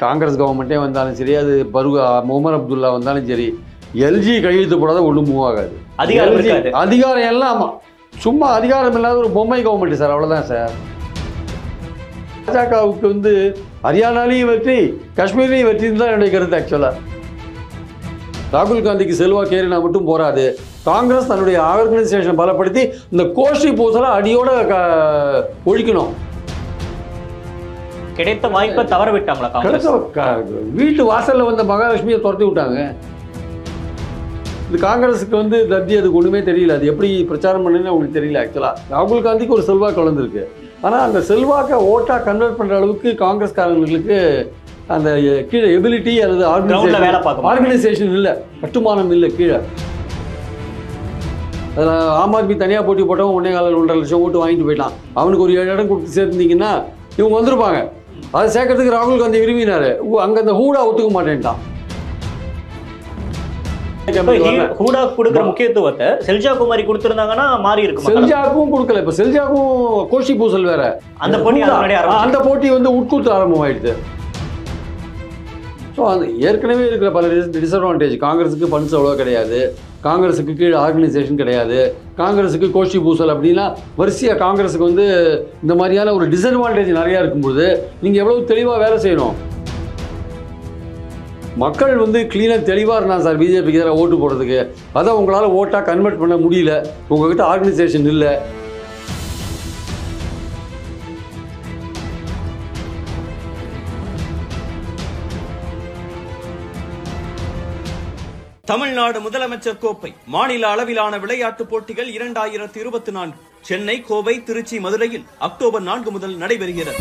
காங்கிரஸ் கவர்மெண்ட்டே வந்தாலும் சரி அது பரு முகமது அப்துல்லா வந்தாலும் சரி எல்ஜி கையெழுத்து போடாத ஒன்றும் மூவ் ஆகாது அதிகாரம் LG இருக்காது அதிகாரம் எல்லாம் ஆமா. சும்மா அதிகாரம் இல்லாத ஒரு பொம்மை கவர்மெண்ட் சார் அவ்வளவுதான் சார் பாஜகவுக்கு வந்து ஹரியானாலையும் வெற்றி காஷ்மீர்லையும் வெற்றின்னு தான் என்னுடைய கருத்து ஆக்சுவலா ராகுல் காந்திக்கு செல்வாக்கு ஏறினா மட்டும் போராது காங்கிரஸ் தன்னுடைய ஆர்கனைசேஷன் பலப்படுத்தி இந்த கோஷ்டி பூசலை அடியோட க- ஒழிக்கணும் கிடைத்த வாய்ப்பை தவற விட்டாங்களா காங்கிரஸ் கிடைச்ச க- வீட்டு வாசல்ல வந்த மகாலட்சுமியை துரத்தி விட்டாங்க இது காங்கிரஸுக்கு வந்து தத்தி அதுக்கு ஒண்ணுமே தெரியல அது எப்படி பிரச்சாரம் பண்ணுன்னு அவங்களுக்கு தெரியல ஆக்சுவலா ராகுல் காந்திக்கு ஒரு செல்வாக்கு வளர்ந்துருக்கு ஆனா அந்த செல்வாக்கை ஓட்டா கன்வெர்ட் பண்ற அளவுக்கு காங்கிரஸ்காரங்களுக்கு அந்த எ- கீழே எபிலிட்டி அல்லது கிரவுண்ட்ல வேலை பார்க்க மாட்டாங்க. ஆர்கனைசேஷன் இல்லை கட்டுமானம் இல்லை கீழே அதில் ஆம் ஆத்மி தனியாக போட்டி போட்டவன் ஒன்றே கால ஒன்றரை லட்சம் ஓட்டு வாங்கிட்டு போயிட்டான் அவனுக்கு ஒரு ஏழு இடம் கொடுத்து சேர்த்துருந்தீங்கன்னா இவங்க வந்திருப்பாங்க அதை சேர்க்கறதுக்கு ராகுல் காந்தி விரும்பினாரு அங்கே அந்த ஹூடா ஒத்துக்க மாட்டேன்ட்டான் இப்ப ஹீ- ஹூடா கொடுக்குற முக்கியத்துவத்தை செல்ஜா குமாரி கொடுத்திருந்தாங்கன்னா மாறி இருக்கும் செல்ஜாக்கும் கொடுக்கல இப்போ செல்ஜாக்கும் கோஷி பூசல் வேற அந்த போட்டி ஹூடா, அதனுடைய ஆ, அந்த போட்டி வந்து உட்கூத்து ஆரம்பமாயிடுது ஸோ அந்த ஏற்கனவே இருக்கிற பல டிஸ்அட்வான்டேஜ் காங்கிரஸுக்கு ஃபண்ட்ஸ் அவ்வளோ கிடையாது காங்கிரஸுக்கு கீழே ஆர்கனைசேஷன் கிடையாது காங்கிரஸுக்கு கோஷ்டி பூசல் அப்படின்னா வரிசையாக காங்கிரஸுக்கு வந்து இந்த மாதிரியான ஒரு டிஸ்அட்வான்டேஜ் நிறையா இருக்கும்பொழுது நீங்கள் எவ்வளோ தெளிவாக வேலை செய்யணும் மக்கள் வந்து க்ளீனாக தெளிவாக இருந்தாங்க சார் பிஜேபிக்கு எதிராக ஓட்டு போடுறதுக்கு அதை உங்களால் ஓட்டாக கன்வெர்ட் பண்ண முடியல உங்ககிட்ட ஆர்கனைசேஷன் இல்லை தமிழ்நாடு முதலமைச்சர் கோப்பை மாநில அளவிலான விளையாட்டுப் போட்டிகள் இரண்டாயிரத்தி இருபத்தி நான்கு சென்னை கோவை திருச்சி மதுரையில் அக்டோபர் நான்கு முதல் நடைபெறுகிறது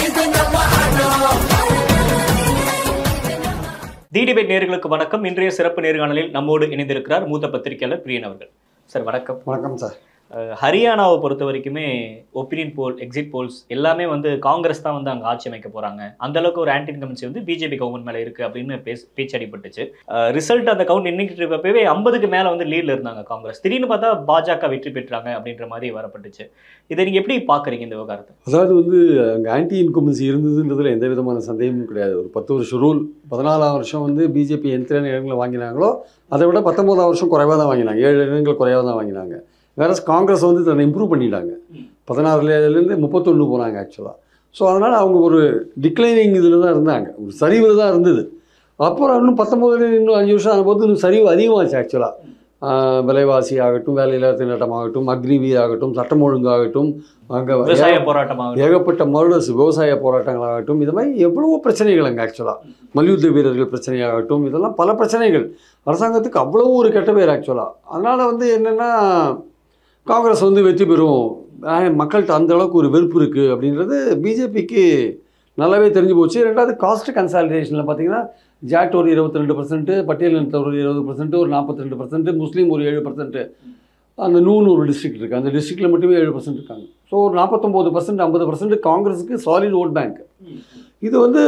தி டிபேட் நேர்களுக்கு வணக்கம் இன்றைய சிறப்பு நேர்காணலில் நம்மோடு இணைந்திருக்கிறார் மூத்த பத்திரிகையாளர் பிரியன் அவர்கள் சார் வணக்கம் வணக்கம் சார் அஹ், ஹரியானாவை பொறுத்த வரைக்குமே ஒப்பீனியன் போல் எக்ஸிட் போல்ஸ் எல்லாமே வந்து காங்கிரஸ் தான் வந்து அங்கே ஆட்சி அமைக்க போறாங்க அந்த அளவுக்கு ஒரு ஆன்டி இன்கம்சி வந்து பிஜேபி கவர்மெண்ட் மேல இருக்கு அப்படின்னு பேச பேச்சடிப்பட்டுச்சு ரிசல்ட் அந்த கவுண்ட் இன்னைக்கு இருக்கப்பவே ஐம்பதுக்கு மேல வந்து லீட்ல இருந்தாங்க காங்கிரஸ் திடீர்னு பார்த்தா பாஜக வெற்றி பெற்றாங்க அப்படின்ற மாதிரி வரப்பட்டுச்சு இதை நீங்க எப்படி பாக்குறீங்க இந்த விவகாரத்தை அதாவது வந்து அங்கே ஆன்டி இன்கம்பன்சி இருந்ததுன்றதுல எந்த விதமான சந்தேகமும் கிடையாது ஒரு பத்து வருஷம் ரூல் பதினாலாம் வருஷம் வந்து பிஜேபி எத்தனை இடங்களை வாங்கினாங்களோ அதை விட பத்தொம்போதாம் வருஷம் குறைவாக தான் வாங்கினாங்க ஏழு இடங்கள் குறைவாக தான் வாங்கினாங்க வேற காங்கிரஸ் வந்து தன்னை இம்ப்ரூவ் பண்ணிட்டாங்க பதினாறுலேருந்து முப்பத்தொன்று போனாங்க ஆக்சுவலாக ஸோ அதனால் அவங்க ஒரு டிக்ளைனிங் இதில் தான் இருந்தாங்க ஒரு சரிவில் தான் இருந்தது அப்புறம் இன்னும் பத்தொம்போதுல இன்னும் அஞ்சு வருஷம் ஆகும்போது இன்னும் சரிவு அதிகமாச்சு ஆக்சுவலாக விலைவாசி ஆகட்டும் வேலையில்லா திண்டாட்டம் ஆகட்டும் அக்னிவீர் ஆகட்டும் சட்டம் ஒழுங்கு ஆகட்டும் அங்கே விவசாய போராட்டமாக ஏகப்பட்ட மர்டர்ஸ் விவசாய போராட்டங்களாகட்டும் இது மாதிரி எவ்வளவோ பிரச்சனைகள் அங்கே ஆக்சுவலாக மல்யுத்த வீரர்கள் பிரச்சனையாகட்டும் இதெல்லாம் பல பிரச்சனைகள் அரசாங்கத்துக்கு அவ்வளோ ஒரு கெட்ட பேர் ஆக்சுவலாக அதனால் வந்து என்னென்னா காங்கிரஸ் வந்து வெற்றி பெறும் ஆஹ், மக்கள்கிட்ட அந்த அளவுக்கு ஒரு வெறுப்பு இருக்குது அப்படின்றது பிஜேபிக்கு நல்லாவே தெரிஞ்சு போச்சு ரெண்டாவது காஸ்ட் கன்சாலிடேஷனில் பார்த்தீங்கன்னா ஜாட் ஒரு இருபத்தி ரெண்டு பர்சன்ட் பட்டியல் இனத்தவர் ஒரு இருபது பர்சன்ட் ஒரு நாற்பத்தி ரெண்டு பர்சன்ட் முஸ்லீம் ஒரு ஏழு பர்சன்ட் அந்த நூன்னு ஒரு டிஸ்ட்ரிக்ட் இருக்குது அந்த டிஸ்ட்ரிக்டில் மட்டுமே ஏழு பர்சன்ட் இருக்காங்க ஸோ ஒரு நாற்பத்தொம்போது பர்சன்ட் ஐம்பது பர்சன்ட் காங்கிரஸுக்கு சாலிட் ஓட் பேங்க் இது வந்து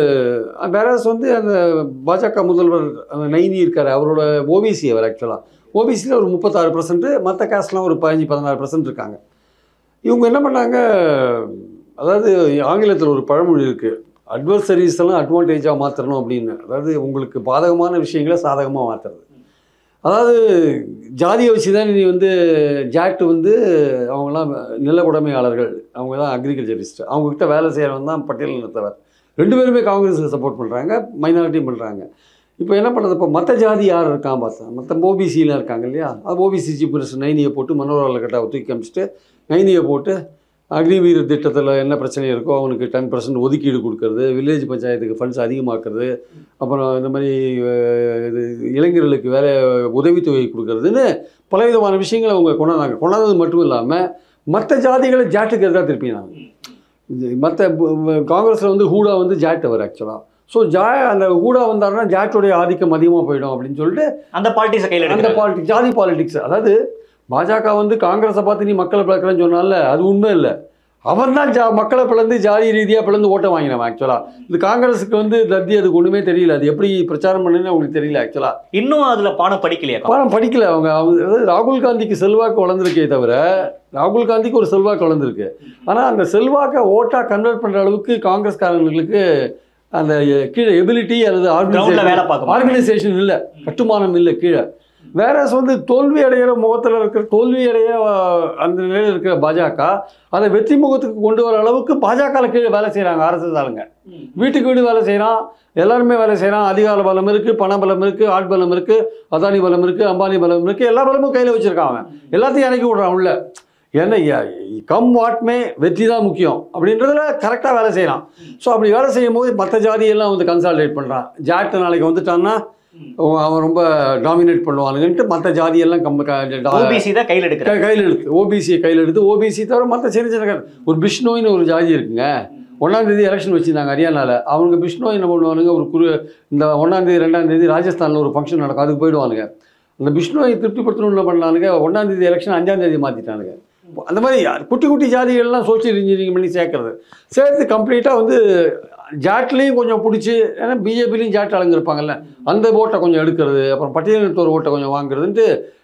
வேறஸ் வந்து அந்த பாஜக முதல்வர் அந்த நைனி இருக்கார் அவரோட ஓபிசி அவர் ஆக்சுவலாக ஓபிசியில் ஒரு முப்பத்தாறு பர்சன்ட் மற்ற காஸ்ட்லாம் ஒரு பதினஞ்சு பதினாறு பர்சன்ட் இருக்காங்க இவங்க என்ன பண்ணாங்க அதாவது ஆங்கிலத்தில் ஒரு பழமொழி இருக்குது அட்வர்சரிஸ் எல்லாம் அட்வான்டேஜாக மாற்றணும் அப்படின்னு அதாவது உங்களுக்கு பாதகமான விஷயங்களை சாதகமாக மாற்றுறது அதாவது ஜாதியை வச்சு தான் நீ வந்து ஜாட்டு வந்து அவங்களாம் நில உடைமையாளர்கள் அவங்க தான் அக்ரிகல்ச்சரிஸ்ட் அவங்கக்கிட்ட வேலை செய்கிறவங்க தான் பட்டியல் இனத்தவர் ரெண்டு பேருமே காங்கிரஸுக்கு சப்போர்ட் பண்ணுறாங்க மைனாரிட்டியும் பண்ணுறாங்க இப்போ என்ன பண்ணுறது இப்போ மற்ற ஜாதி யார் இருக்கான் பார்த்தா மற்ற ஓபிசிலாம் இருக்காங்க இல்லையா அது ஓபிசி சீஃப் மினிஸ்டர் நைனியை போட்டு மனோரல் கட்டாவை தூக்கி காமிச்சிட்டு நைனியை போட்டு அக்னிவீர் திட்டத்தில் என்ன பிரச்சனை இருக்கோ அவனுக்கு டென் பர்சன்ட் ஒதுக்கீடு கொடுக்கறது வில்லேஜ் பஞ்சாயத்துக்கு ஃபண்ட்ஸ் அதிகமாக்குறது அப்புறம் இந்த மாதிரி அஹ், இது இளைஞர்களுக்கு வேலை உதவித்தொகை கொடுக்கறதுன்னு பலவிதமான விஷயங்களை அவங்க கொண்டாந்தாங்க கொண்டாந்தது மட்டும் இல்லாமல் மற்ற ஜாதிகளை ஜாட்டுக்கு எதிராக திருப்பினாங்க இது மற்ற காங்கிரஸில் வந்து ஹூடா வந்து ஜாட் அவர் ஆக்சுவலாக ஸோ ஜா அந்த ஹூடா வந்தாருன்னா ஜாட்டுடைய ஆதிக்கம் அதிகமாக போயிடும் அப்படின்னு சொல்லிட்டு அந்த பாலிட்டிக்ஸை கையில் அந்த எடுக்கிறாங்க பாலிடிக்ஸ் ஜாதி பாலிடிக்ஸ் அதாவது பாஜக வந்து காங்கிரஸை பார்த்து நீ மக்களை பிளக்கிறேன்னு சொன்னால அது உண்மை இல்லை அவன் தான் ஜா மக்களை பிளந்து ஜாதி ரீதியாக பிளந்து ஓட்ட வாங்கினவன் ஆக்சுவலாக இது காங்கிரஸுக்கு வந்து தத்தி அதுக்கு ஒன்றுமே தெரியல அது எப்படி பிரச்சாரம் பண்ணுன்னு அவங்களுக்கு தெரியல ஆக்சுவலாக இன்னும் அதுல பாடம் படிக்கலையா பாடம் படிக்கல அவங்க அவங்க அதாவது ராகுல் காந்திக்கு செல்வாக்கு வளர்ந்துருக்கே தவிர ராகுல் காந்திக்கு ஒரு செல்வாக்கு வளர்ந்துருக்கு ஆனால் அந்த செல்வாக்கை ஓட்டாக கன்வெர்ட் பண்ணுற அளவுக்கு காங்கிரஸ்காரங்களுக்கு அந்த கீழே எபிலிட்டி அல்லது கிரவுண்ட்ல வேலை ஆர்கனைசேஷன் பார்க்க மாட்டாங்க. ஆர்கனைசேஷன் இல்லை கட்டுமானம் இல்லை கீழே வேற வந்து தோல்வி அடைகிற முகத்தில் இருக்கிற தோல்வி அடைய அஹ், அந்த நிலையில் இருக்கிற பாஜக அதை வெற்றி முகத்துக்கு கொண்டு வர அளவுக்கு பாஜக கீழே வேலை செய்கிறாங்க அரசு ஆளுங்க வீட்டுக்கு வீடு வேலை செய்கிறான் எல்லாருமே வேலை செய்கிறான் அதிகார பலம் இருக்குது பண பலம் இருக்குது ஆட் பலம் இருக்குது அதானி பலம் இருக்குது அம்பானி பலம் இருக்குது எல்லா பலமும் கையில் வச்சுருக்கான் அவன் எல்லாத்தையும் இறக்கி விட்றான் உள்ள ஏன்னா கம் வாட்மே வெற்றி தான் முக்கியம் அப்படின்றதுல கரெக்டாக வேலை செய்கிறான் ஸோ அப்படி வேலை செய்யும் போது மற்ற ஜாதியெல்லாம் வந்து கன்சால்டேட் பண்ணுறான் ஜாட்டு நாளைக்கு வந்துட்டான்னா அவன் அவன் ரொம்ப டாமினேட் பண்ணுவானுங்கன்ட்டு மற்ற ஜாதியெல்லாம் கம் க- ஓபிசி தான் கையில் எடுக்கிற க- கையில் எடுத்து ஓபிசியை கையில் எடுத்து ஓபிசி தவிர மற்ற சின்ன சின்ன க- ஒரு பிஷ்னோயின்னு ஒரு ஜாதி இருக்குங்க ஒன்றாம் தேதி எலெக்ஷன் வச்சுருந்தாங்க ஹரியானாவில் அவங்க பிஷ்னோய் என்ன பண்ணுவானுங்க ஒரு குரு இந்த ஒன்றாம் தேதி ரெண்டாம் தேதி ராஜஸ்தானில் ஒரு ஃபங்க்ஷன் நடக்கும் அதுக்கு போயிடுவானுங்க அந்த பிஷ்னோயை திருப்திப்படுத்தணும்னு என்ன பண்ணானுங்க ஒன்றாம் தேதி எலெக்ஷன் அஞ்சாம் தேதி மாற்றிட்டானுங்க அந்த மாதிரி குட்டி குட்டி ஜாதிகள்லாம் சோஷியல் இன்ஜினியரிங் பண்ணி சேர்க்கறது சேர்த்து கம்ப்ளீட்டாக வந்து ஜாட்லேயும் கொஞ்சம் பிடிச்சி ஏன்னா பிஜேபிலையும் ஜாட் ஆளுங்க இருப்பாங்கல்ல அந்த ஓட்டை கொஞ்சம் எடுக்கிறது அப்புறம் பட்டியலினத்தோர் ஓட்டை கொஞ்சம் வாங்குறதுன்ட்டு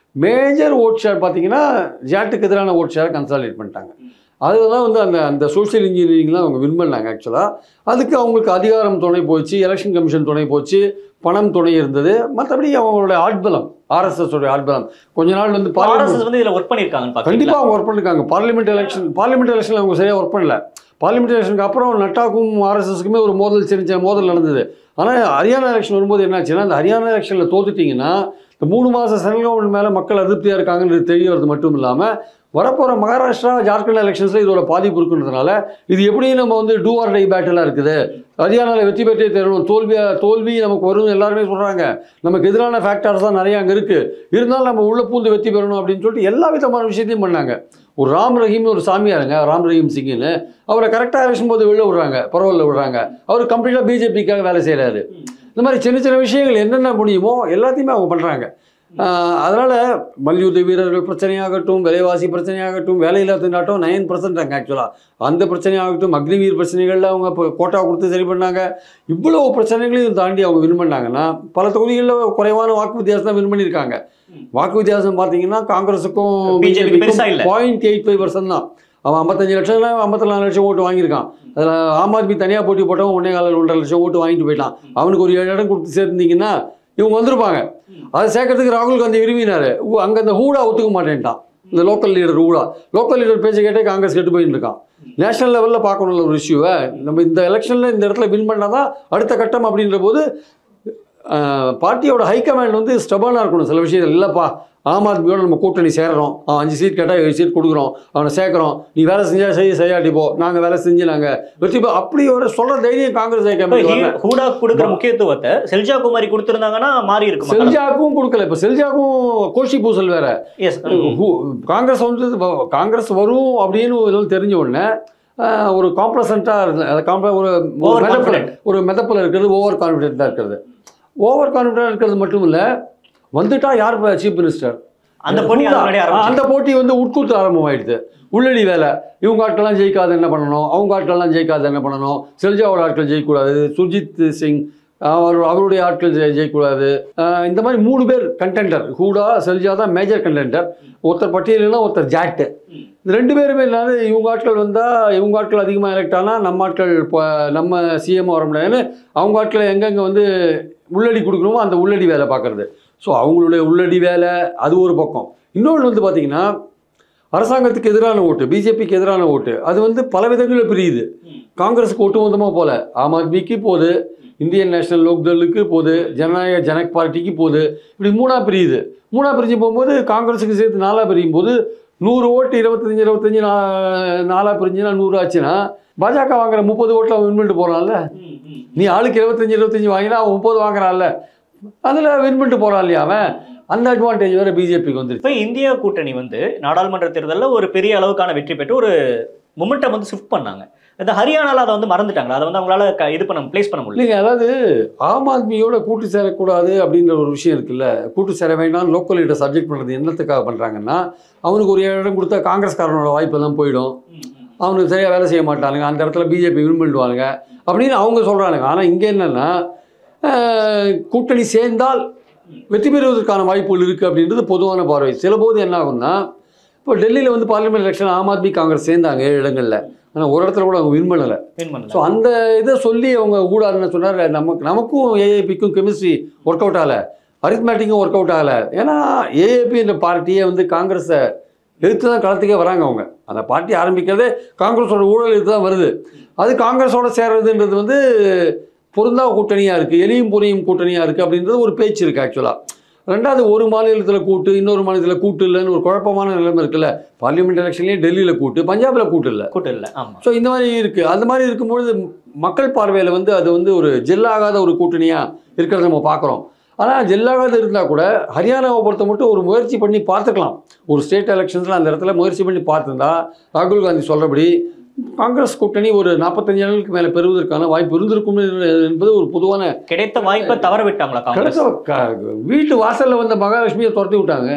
மேஜர் ஓட் ஷேர் பார்த்தீங்கன்னா ஜாட்டுக்கு எதிரான ஓட் ஷேரை கன்சாலிடேட் பண்ணிட்டாங்க அதுதான் வந்து அந்த அந்த சோஷியல் இன்ஜினியரிங்லாம் அவங்க வின் பண்ணாங்க ஆக்சுவலாக அதுக்கு அவங்களுக்கு அதிகாரம் துணை போச்சு எலெக்ஷன் கமிஷன் துணை போச்சு பணம் துணை இருந்தது மற்றபடி அவங்களோட ஆட்பலம் ஆர்எஸ்எஸ் உடைய ஆட்பலம் கொஞ்ச நாள் வந்து பார்லிமெண்ட் ஆர்எஸ்எஸ் வந்து இதுல ஒர்க் பண்ணிருக்காங்கன்னு பாத்தீங்களா கண்டிப்பாக அவங்க ஒர்க் பண்ணிருக்காங்க பார்லிமெண்ட் எலெக்ஷன் பார்லிமெண்ட் எலெக்ஷனில் அவங்க சரியாக ஒர்க் பண்ணல பார்லிமெண்ட் எலெக்ஷனுக்கு அப்புறம் நட்டாக்கும் ஆர்எஸ்எஸ்க்குமே ஒரு மோதல் சின்ன சின்ன மோதல் நடந்தது ஆனால் ஹரியானா எலெக்ஷன் வரும்போது என்னாச்சுன்னா அந்த ஹரியானா எலெக்ஷனில் தோத்துட்டிங்கன்னா இந்த மூணு மாதம் சென்ட்ரல் கவர்மெண்ட் மேலே மக்கள் அதிருப்தியாக இருக்காங்கன்றது தெரிய வரது மட்டும் இல்லாமல் வரப்போகிற மகாராஷ்டிரா ஜார்க்கண்ட் எலெக்ஷன்ஸில் இதோட பாதிப்பு இருக்குன்றதுனால இது எப்படி நம்ம வந்து டூ ஆர் டை பேட்டலாக இருக்குது ஹரியானாவில் வெற்றி பெற்றே தரணும் தோல்வியாக தோல்வி நமக்கு வரும் எல்லாருமே சொல்கிறாங்க நமக்கு எதிரான ஃபேக்டர்ஸ் தான் நிறைய அங்கே இருக்குது இருந்தாலும் நம்ம உள்ள பூந்து வெற்றி பெறணும் அப்படின்னு சொல்லிட்டு எல்லா விதமான விஷயத்தையும் பண்ணாங்க ஒரு ராம் ரஹீம்னு ஒரு சாமியாருங்க ராம் ரஹீம் சிங்குன்னு அவரை கரெக்டாக எலெக்ஷன் போது வெளில விடுறாங்க பரவாயில்ல விடுறாங்க அவர் கம்ப்ளீட்டாக பிஜேபிக்காக வேலை செய்கிறாரு இந்த மாதிரி சின்ன சின்ன விஷயங்கள் என்னென்ன முடியுமோ எல்லாத்தையுமே அவங்க பண்ணுறாங்க அதனால் மல்யுத்த வீரர்கள் பிரச்சனையாகட்டும் விலைவாசி பிரச்சனையாகட்டும் வேலையில்லா திண்டாட்டம் நைன் பர்சன்ட் அங்கே ஆக்சுவலாக அந்த பிரச்சனையாகட்டும் அக்னிவீர் பிரச்சனைகளில் அவங்க இப்போ கோட்டா கொடுத்து சரி பண்ணாங்க இவ்வளோ பிரச்சனைகளையும் தாண்டி அவங்க வின் பண்ணாங்கன்னா பல தொகுதிகளில் குறைவான வாக்கு வித்தியாசம் தான் வின் பண்ணியிருக்காங்க வாக்கு வித்தியாசம் பார்த்தீங்கன்னா காங்கிரஸுக்கும் BJP க்கு பெருசா இல்ல. பாயிண்ட் எயிட் ஃபைவ் பர்சன்ட் தான் அவன் ஐம்பத்தஞ்சு லட்சம் ஐம்பத்தி நாலு லட்சம் ஓட்டு வாங்கியிருக்கான் அதில் ஆம் ஆத்மி தனியாக போட்டி போட்டவன் ஒன்றே கால ஒன்றரை லட்சம் ஓட்டு வாங்கிட்டு போயிட்டான் அவனுக்கு ஒரு ஏழு இடம் கொடுத்து சேர்த்துருந்தீங்கன்னா இவங்க வந்திருப்பாங்க அதை சேர்க்கறதுக்கு ராகுல் காந்தி விரும்பினார் அங்கே அந்த ஹூடா ஒத்துக்க மாட்டேன்ட்டான் இந்த local leader Hooda local leader பேச்சை கேட்டே காங்கிரஸ் கெட்டு போயிட்டு இருக்கான் நேஷனல் லெவலில் பார்க்கணும்ல ஒரு இஷ்யூவை நம்ம இந்த எலெக்ஷனில் இந்த இடத்துல வின் பண்ணால் தான் அடுத்த கட்டம் அப்படின்ற போது ஆஹ், பார்ட்டியோட ஹைகமாண்ட் வந்து ஸ்டபானாக இருக்கணும் சில விஷயங்கள் இல்லைப்பா ஆம் ஆத்மியோட நம்ம கூட்டணி சேரணும் அவன் அஞ்சு சீட் கேட்டால் ஏழு சீட் கொடுக்குறோம் அவனை சேர்க்குறோம் நீ வேலை செஞ்சா செய்ய செய்யாட்டி போ நாங்கள் வேலை செஞ்சு நாங்கள் வெற்றி பெ- அப்படி ஒரு சொல்கிற தைரியம் காங்கிரஸ் இப்ப ஹைகமாண்ட் வரல ஹீ- ஹூடா கொடுக்குற முக்கியத்துவத்தை செல்ஜா குமாரி கொடுத்திருந்தாங்கன்னா மாறி இருக்கும் செல்ஜாக்கும் கொடுக்கல இப்போ செல்ஜாக்கும் கோஷி பூசல் வேற எஸ் ஹூ- காங்கிரஸ் வந்து வ- காங்கிரஸ் வரும் அப்படின்னு இதெல்லாம் தெரிஞ்ச உடனே ஆஹ், ஒரு காம்ப்ளசண்ட்டாக காம்ப்ள ஒரு Over மெதப்பில் confident. ஒரு மெதப்பில் இருக்கிறது ஓவர் கான்ஃபிடென்ட்டாக இருக்கிறது ஓவர் கான்ஃபிடென்ட்டாக இருக்கிறது மட்டும் இல்லை வந்துட்டா யார் சீஃப் மினிஸ்டர் அந்த போட்டி அதுக்கு முன்னாடியே ஆரம்பிச்சிருச்சு. அந்த போட்டி வந்து உட்கூத்து ஆரம்பமாயிடுது உள்ளடி வேலை இவங்க ஆட்கள்லாம் ஜெயிக்காத என்ன பண்ணணும் அவங்க ஆட்கள்லாம் ஜெயிக்காத என்ன பண்ணணும் செல்ஜாவோட ஆட்கள் ஜெயிக்கக்கூடாது சுர்ஜித் சிங் அவர் அவருடைய ஆட்கள் ஜெயி- ஜெயிக்கக்கூடாது ஆஹ் இந்த மாதிரி மூணு பேர் கண்டென்டர் ஹூடா செல்ஜா தான் மேஜர் கண்டென்டர் ஒருத்தர் பட்டியலில் ஒருத்தர் ஜாட்டு இந்த ரெண்டு பேருமே இல்லாத இவங்க ஆட்கள் வந்தால் இவங்க ஆட்கள் அதிகமாக எலெக்ட் ஆனால் நம்ம ஆட்கள் இப்போ நம்ம சிஎம் வர முடியாதுன்னு அவங்க ஆட்களை எங்கெங்கே வந்து உள்ளடி கொடுக்கணுமோ அந்த உள்ளடி வேலை பார்க்குறது ஸோ அவங்களுடைய உள்ளடி வேலை அது ஒரு பக்கம் இன்னொன்று வந்து பார்த்தீங்கன்னா அரசாங்கத்துக்கு எதிரான ஓட்டு பிஜேபிக்கு எதிரான ஓட்டு அது வந்து பல விதங்களில் பிரியுது காங்கிரஸுக்கு ஒட்டுமொத்தமாக போல ஆம் ஆத்மிக்கு போகுது இந்தியன் நேஷனல் லோக்தளுக்கு போகுது ஜனநாயக ஜனக் பார்ட்டிக்கு போகுது இப்படி மூணாக பிரியுது மூணாக பிரிஞ்சு போகும்போது காங்கிரஸுக்கு சேர்த்து நாலாக பிரியும் போது நூறு ஓட்டு இருபத்தஞ்சி இருபத்தஞ்சி நா நாலாக பிரிஞ்சுனா நூறு ஆச்சுன்னா பாஜக வாங்குற முப்பது ஓட்டில் அவன் வின் பண்ணிட்டு போகிறான்ல நீ ஆளுக்கு இருபத்தஞ்சி இருபத்தஞ்சி வாங்கினா அவன் முப்பது வாங்குறான்ல அதில் வின் பண்ணிட்டு போகிறான் இல்லையா அவன் அந்த அட்வான்டேஜ் வேறு பிஜேபிக்கு வந்துருச்சு இப்போ இந்தியா கூட்டணி வந்து நாடாளுமன்ற தேர்தலில் ஒரு பெரிய அளவுக்கான வெற்றி பெற்று ஒரு மொமெண்டம் வந்து ஷிஃப்ட் பண்ணாங்க இந்த ஹரியானால அதை வந்து மறந்துட்டாங்க அதை வந்து அவங்களால க- இது பண்ண பிளேஸ் பண்ண முடியல இல்லைங்க அதாவது ஆம் ஆத்மியோட கூட்டு சேரக்கூடாது அப்படின்ற ஒரு விஷயம் இருக்குல்ல கூட்டு சேர வேண்டாம் லோக்கல் லீடர் சப்ஜெக்ட் பண்ணுறது என்னத்துக்காக பண்ணுறாங்கன்னா அவனுக்கு ஒரு ஏழு இடம் கொடுத்தா காங்கிரஸ்காரனோட வாய்ப்பெல்லாம் போயிடும் அவனுக்கு சரியாக வேலை செய்ய மாட்டானுங்க அந்த இடத்துல பிஜேபி வின் பண்ணிடுவானுங்க அப்படின்னு அவங்க சொல்கிறானுங்க ஆனால் இங்கே என்னென்னா கூட்டணி சேர்ந்தால் வெற்றி பெறுவதற்கான வாய்ப்புகள் இருக்குது அப்படின்றது பொதுவான பார்வை சில போது என்ன ஆகும்னா இப்போ டெல்லியில் வந்து பார்லிமெண்ட் எலெக்ஷன் ஆம் ஆத்மி காங்கிரஸ் சேர்ந்தாங்க ஏழு இடங்களில் ஆனால் ஒரு இடத்துல கூட அவங்க வின் பண்ணலை வின் பண்ணல ஸோ அந்த இதை சொல்லி அவங்க ஊடாருன்னு சொன்னார் நமக்கு நமக்கும் ஏஏபிக்கும் கெமிஸ்ட்ரி ஒர்க் அவுட் ஆகலை அரித்மேட்டிக்கும் ஒர்க் அவுட் ஆகலை ஏன்னா ஏஏபி என்ற பார்ட்டியே வந்து காங்கிரஸை எதிர்த்து தான் களத்துக்கே வராங்க அவங்க அந்த பார்ட்டி ஆரம்பிக்கிறதே காங்கிரஸோட ஊழல் எதிர்த்து தான் வருது அது காங்கிரஸோட சேர்றதுன்றது வந்து பொருந்தா கூட்டணியாக இருக்குது எலியும் புரியும் கூட்டணியாக இருக்குது அப்படின்றது ஒரு பேச்சு இருக்குது ஆக்சுவலாக ரெண்டாவது ஒரு மாநிலத்தில் கூட்டு இன்னொரு மாநிலத்தில் கூட்டு இல்லைன்னு ஒரு குழப்பமான நிலைமை இருக்குல்ல பார்லிமெண்ட் எலெக்ஷன்லேயே டெல்லியில் கூட்டு பஞ்சாபில் கூட்டு இல்லை கூட்டம் இல்ல ஆமா ஸோ இந்த மாதிரி இருக்குது அந்த மாதிரி இருக்கும்பொழுது மக்கள் பார்வையில் வந்து அது வந்து ஒரு ஜெல்லாகாத ஒரு கூட்டணியாக இருக்கிறத நம்ம பார்க்குறோம் ஆனால் ஜெல்லாகாத இருந்தால் கூட ஹரியானாவை பொறுத்த மட்டும் ஒரு முயற்சி பண்ணி பார்த்துக்கலாம் ஒரு ஸ்டேட் எலெக்ஷன்ஸில் அந்த இடத்துல முயற்சி பண்ணி பார்த்துருந்தா ராகுல் காந்தி சொல்கிறபடி காங்கிரஸ் கூட்டணி ஒரு நாற்பத்தஞ்சு இடங்களுக்கு மேலே பெறுவதற்கான வாய்ப்பு இருந்திருக்கும் என்பது ஒரு பொதுவான கிடைத்த வாய்ப்பை தவற விட்டாங்களா காங்கிரஸ் கிடைச்ச க- வீட்டு வாசலில் வந்த மகாலட்சுமியை துரத்தி விட்டாங்க